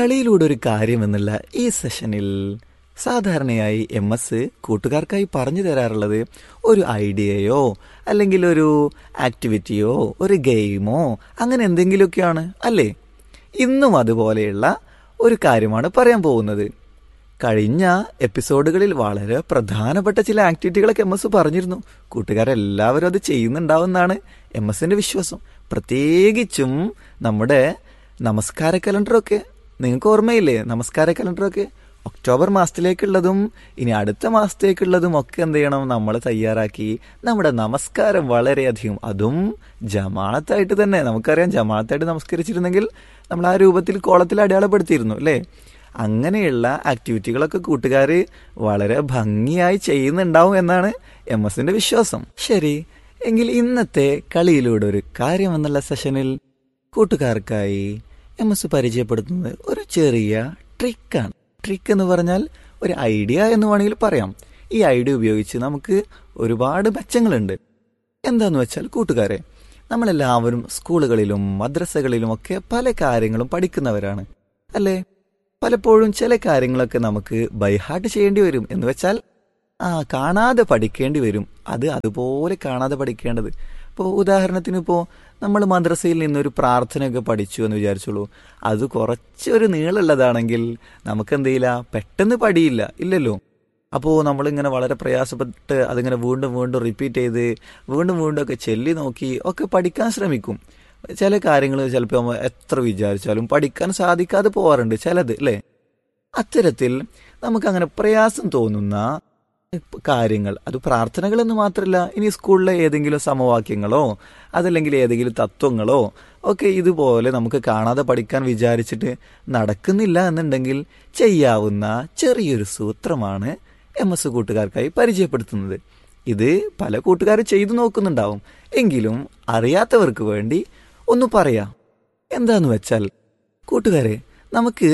കളിയിലൂടെ ഒരു കാര്യം എന്നുള്ള ഈ സെഷനിൽ സാധാരണയായി എം എസ് കൂട്ടുകാർക്കായി പറഞ്ഞു തരാറുള്ളത് ഒരു ഐഡിയയോ അല്ലെങ്കിൽ ഒരു ആക്ടിവിറ്റിയോ ഒരു ഗെയിമോ അങ്ങനെ എന്തെങ്കിലുമൊക്കെയാണ് അല്ലേ ഇന്നും അതുപോലെയുള്ള ഒരു കാര്യമാണ് പറയാൻ പോകുന്നത് കഴിഞ്ഞ എപ്പിസോഡുകളിൽ വളരെ പ്രധാനപ്പെട്ട ചില ആക്ടിവിറ്റികളൊക്കെ എം എസ് പറഞ്ഞിരുന്നു കൂട്ടുകാരെല്ലാവരും അത് ചെയ്യുന്നുണ്ടാവുമെന്നാണ് എം എസിന്റെ വിശ്വാസം പ്രത്യേകിച്ചും നമ്മുടെ നമസ്കാര കലണ്ടറൊക്കെ നിങ്ങൾക്ക് ഓർമ്മയില്ലേ നമസ്കാര കലണ്ടറൊക്കെ ഒക്ടോബർ മാസത്തിലേക്കുള്ളതും ഇനി അടുത്ത മാസത്തേക്കുള്ളതും ഒക്കെ എന്ത് ചെയ്യണം നമ്മൾ തയ്യാറാക്കി നമ്മുടെ നമസ്കാരം വളരെയധികം അതും ജമാഅത്തായിട്ട് തന്നെ നമുക്കറിയാം ജമാഅത്തായിട്ട് നമസ്കരിച്ചിരുന്നെങ്കിൽ നമ്മൾ ആ രൂപത്തിൽ കോളത്തിൽ അടയാളപ്പെടുത്തിയിരുന്നു അല്ലേ അങ്ങനെയുള്ള ആക്ടിവിറ്റികളൊക്കെ കൂട്ടുകാർ വളരെ ഭംഗിയായി ചെയ്യുന്നുണ്ടാവും എന്നാണ് എം എസിന്റെ വിശ്വാസം ശരി എങ്കിൽ ഇന്നത്തെ കളിയിലൂടെ ഒരു കാര്യം എന്നുള്ള സെഷനിൽ കൂട്ടുകാർക്കായി എം എസ് പരിചയപ്പെടുത്തുന്നത് ഒരു ചെറിയ ട്രിക്കാണ് ട്രിക്ക് എന്ന് പറഞ്ഞാൽ ഒരു ഐഡിയ എന്ന് വേണമെങ്കിൽ പറയാം ഈ ഐഡിയ ഉപയോഗിച്ച് നമുക്ക് ഒരുപാട് മെച്ചങ്ങളുണ്ട് എന്താന്ന് വെച്ചാൽ കൂട്ടുകാരെ നമ്മളെല്ലാവരും സ്കൂളുകളിലും മദ്രസകളിലും ഒക്കെ പല കാര്യങ്ങളും പഠിക്കുന്നവരാണ് അല്ലേ പലപ്പോഴും ചില കാര്യങ്ങളൊക്കെ നമുക്ക് ബൈഹാർട്ട് ചെയ്യേണ്ടി വരും എന്ന് വെച്ചാൽ ആ കാണാതെ പഠിക്കേണ്ടി വരും അത് അതുപോലെ കാണാതെ പഠിക്കേണ്ടത് ഇപ്പോൾ ഉദാഹരണത്തിന് ഇപ്പോൾ നമ്മൾ മദ്രസയിൽ നിന്നൊരു പ്രാർത്ഥനയൊക്കെ പഠിച്ചു എന്ന് വിചാരിച്ചോളൂ അത് കുറച്ചൊരു നീളമുള്ളതാണെങ്കിൽ നമുക്ക് എന്ത് ചെയ്യില്ല പെട്ടെന്ന് പഠിയില്ല ഇല്ലല്ലോ അപ്പോൾ നമ്മളിങ്ങനെ വളരെ പ്രയാസപ്പെട്ട് അതിങ്ങനെ വീണ്ടും വീണ്ടും റിപ്പീറ്റ് ചെയ്ത് വീണ്ടും വീണ്ടും ഒക്കെ ചെല്ലി നോക്കി ഒക്കെ പഠിക്കാൻ ശ്രമിക്കും ചില കാര്യങ്ങൾ ചിലപ്പോൾ എത്ര വിചാരിച്ചാലും പഠിക്കാൻ സാധിക്കാതെ പോവാറുണ്ട് ചിലത് അല്ലേ അത്തരത്തിൽ നമുക്കങ്ങനെ പ്രയാസം തോന്നുന്ന കാര്യങ്ങൾ അത് പ്രാർത്ഥനകളെന്ന് മാത്രമല്ല ഇനി സ്കൂളിലെ ഏതെങ്കിലും സമവാക്യങ്ങളോ അതല്ലെങ്കിൽ ഏതെങ്കിലും തത്വങ്ങളോ ഒക്കെ ഇതുപോലെ നമുക്ക് കാണാതെ പഠിക്കാൻ വിചാരിച്ചിട്ട് നടക്കുന്നില്ല എന്നുണ്ടെങ്കിൽ ചെയ്യാവുന്ന ചെറിയൊരു സൂത്രമാണ് എം എസ് കൂട്ടുകാർക്കായി പരിചയപ്പെടുത്തുന്നത് ഇത് പല കൂട്ടുകാരും ചെയ്തു നോക്കുന്നുണ്ടാവും എങ്കിലും അറിയാത്തവർക്ക് വേണ്ടി ഒന്ന് പറയാം എന്താന്ന് വെച്ചാൽ കൂട്ടുകാരെ നമുക്ക്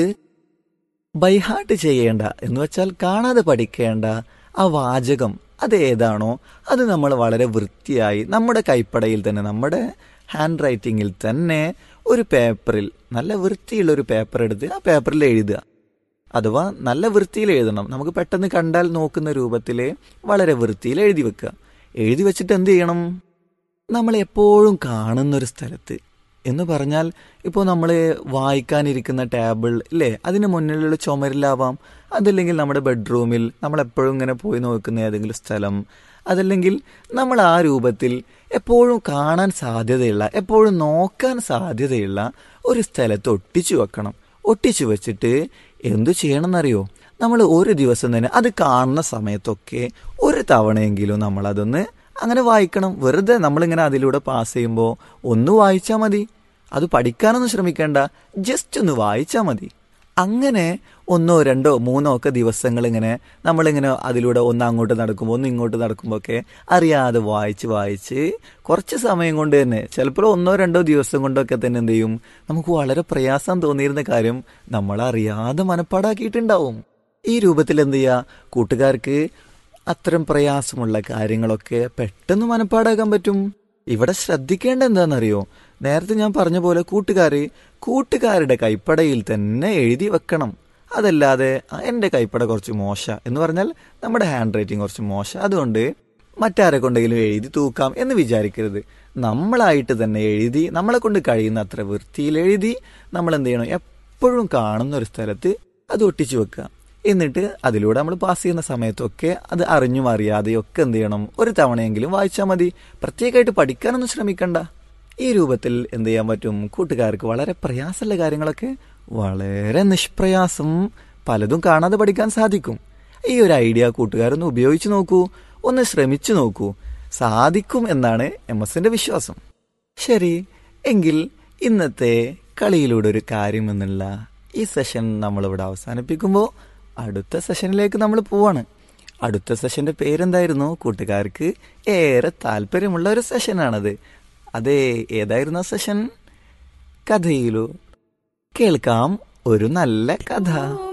ബൈഹാർട്ട് ചെയ്യേണ്ട എന്ന് വെച്ചാൽ കാണാതെ പഠിക്കേണ്ട ആ വാചകം അത് ഏതാണോ അത് നമ്മൾ വളരെ വൃത്തിയായി നമ്മുടെ കൈപ്പടയിൽ തന്നെ നമ്മുടെ ഹാൻഡ് റൈറ്റിങ്ങിൽ തന്നെ ഒരു പേപ്പറിൽ നല്ല വൃത്തിയുള്ള ഒരു പേപ്പർ എടുത്ത് ആ പേപ്പറിൽ എഴുതുക അഥവാ നല്ല വൃത്തിയിൽ എഴുതണം നമുക്ക് പെട്ടെന്ന് കണ്ടാൽ നോക്കുന്ന രൂപത്തിൽ വളരെ വൃത്തിയിൽ എഴുതി വെക്കുക എഴുതി വെച്ചിട്ട് എന്ത് ചെയ്യണം നമ്മൾ എപ്പോഴും കാണുന്ന ഒരു സ്ഥലത്ത് എന്ന് പറഞ്ഞാൽ ഇപ്പോൾ നമ്മൾ വായിക്കാനിരിക്കുന്ന ടേബിൾ ഇല്ലേ അതിന് മുന്നിലുള്ള ചുമരിലാവാം അതല്ലെങ്കിൽ നമ്മുടെ ബെഡ്റൂമിൽ നമ്മൾ എപ്പോഴും ഇങ്ങനെ പോയി നോക്കുന്ന ഏതെങ്കിലും സ്ഥലം അതല്ലെങ്കിൽ നമ്മൾ ആ രൂപത്തിൽ എപ്പോഴും കാണാൻ സാധ്യതയുള്ള എപ്പോഴും നോക്കാൻ സാധ്യതയുള്ള ഒരു സ്ഥലത്ത് ഒട്ടിച്ചു വെക്കണം ഒട്ടിച്ചു വെച്ചിട്ട് എന്തു ചെയ്യണമെന്നറിയോ നമ്മൾ ഒരു ദിവസം തന്നെ അത് കാണുന്ന സമയത്തൊക്കെ ഒരു തവണയെങ്കിലും നമ്മൾ അതൊന്ന് അങ്ങനെ വായിക്കണം വെറുതെ നമ്മളിങ്ങനെ അതിലൂടെ പാസ് ചെയ്യുമ്പോൾ ഒന്ന് വായിച്ചാൽ മതി അത് പഠിക്കാനൊന്നും ശ്രമിക്കേണ്ട ജസ്റ്റ് ഒന്ന് വായിച്ചാൽ മതി അങ്ങനെ ഒന്നോ രണ്ടോ മൂന്നോ ഒക്കെ ദിവസങ്ങൾ ഇങ്ങനെ നമ്മളിങ്ങനെ അതിലൂടെ ഒന്ന് അങ്ങോട്ട് നടക്കുമ്പോൾ ഒന്ന് ഇങ്ങോട്ട് നടക്കുമ്പോൾ ഒക്കെ അറിയാതെ വായിച്ച് വായിച്ച് കുറച്ച് സമയം കൊണ്ട് തന്നെ ചിലപ്പോൾ ഒന്നോ രണ്ടോ ദിവസം കൊണ്ടൊക്കെ തന്നെ എന്ത് ചെയ്യും നമുക്ക് വളരെ പ്രയാസം തോന്നിയിരുന്ന കാര്യം നമ്മൾ അറിയാതെ മനപ്പാടാക്കിയിട്ടുണ്ടാവും ഈ രൂപത്തിൽ എന്ത് ചെയ്യുക കൂട്ടുകാർക്ക് അത്തരം പ്രയാസമുള്ള കാര്യങ്ങളൊക്കെ പെട്ടെന്ന് മനപ്പാടാക്കാൻ പറ്റും ഇവിടെ ശ്രദ്ധിക്കേണ്ട എന്താണെന്നറിയോ നേരത്തെ ഞാൻ പറഞ്ഞ പോലെ കൂട്ടുകാര് കൂട്ടുകാരുടെ കൈപ്പടയിൽ തന്നെ എഴുതി വെക്കണം അതല്ലാതെ എൻ്റെ കൈപ്പട കുറച്ച് മോശ എന്ന് പറഞ്ഞാൽ നമ്മുടെ ഹാൻഡ് റൈറ്റിംഗ് കുറച്ച് മോശ അതുകൊണ്ട് മറ്റാരെ കൊണ്ടെങ്കിലും എഴുതി തൂക്കാം എന്ന് വിചാരിക്കരുത് നമ്മളായിട്ട് തന്നെ എഴുതി നമ്മളെ കൊണ്ട് കഴിയുന്ന അത്ര വൃത്തിയിൽ എഴുതി നമ്മൾ എന്ത് ചെയ്യണം എപ്പോഴും കാണുന്ന ഒരു സ്ഥലത്ത് അത് ഒട്ടിച്ചു വെക്കുക എന്നിട്ട് അതിലൂടെ നമ്മൾ പാസ് ചെയ്യുന്ന സമയത്തൊക്കെ അത് അറിഞ്ഞും അറിയാതെയും ഒക്കെ എന്ത് ചെയ്യണം ഒരു തവണയെങ്കിലും വായിച്ചാൽ മതി പ്രത്യേകമായിട്ട് പഠിക്കാനൊന്നും ശ്രമിക്കണ്ട ഈ രൂപത്തിൽ എന്ത് ചെയ്യാൻ പറ്റും കൂട്ടുകാർക്ക് വളരെ പ്രയാസമുള്ള കാര്യങ്ങളൊക്കെ വളരെ നിഷ്പ്രയാസം പലതും കാണാതെ പഠിക്കാൻ സാധിക്കും ഈ ഒരു ഐഡിയ കൂട്ടുകാരൊന്ന് ഉപയോഗിച്ചു നോക്കൂ ഒന്ന് ശ്രമിച്ചു നോക്കൂ സാധിക്കും എന്നാണ് എം എസിന്റെ വിശ്വാസം ശരി എങ്കിൽ ഇന്നത്തെ കളിയിലൂടെ ഒരു കാര്യം എന്നുള്ള ഈ സെഷൻ നമ്മളിവിടെ അവസാനിപ്പിക്കുമ്പോൾ അടുത്ത സെഷനിലേക്ക് നമ്മൾ പോവാണ് അടുത്ത സെഷന്റെ പേരെന്തായിരുന്നു കൂട്ടുകാർക്ക് ഏറെ താല്പര്യമുള്ള ഒരു സെഷനാണത് അതെ ഏതായിരുന്നു ആ സെഷൻ കഥയിലു കേൾക്കാം ഒരു നല്ല കഥ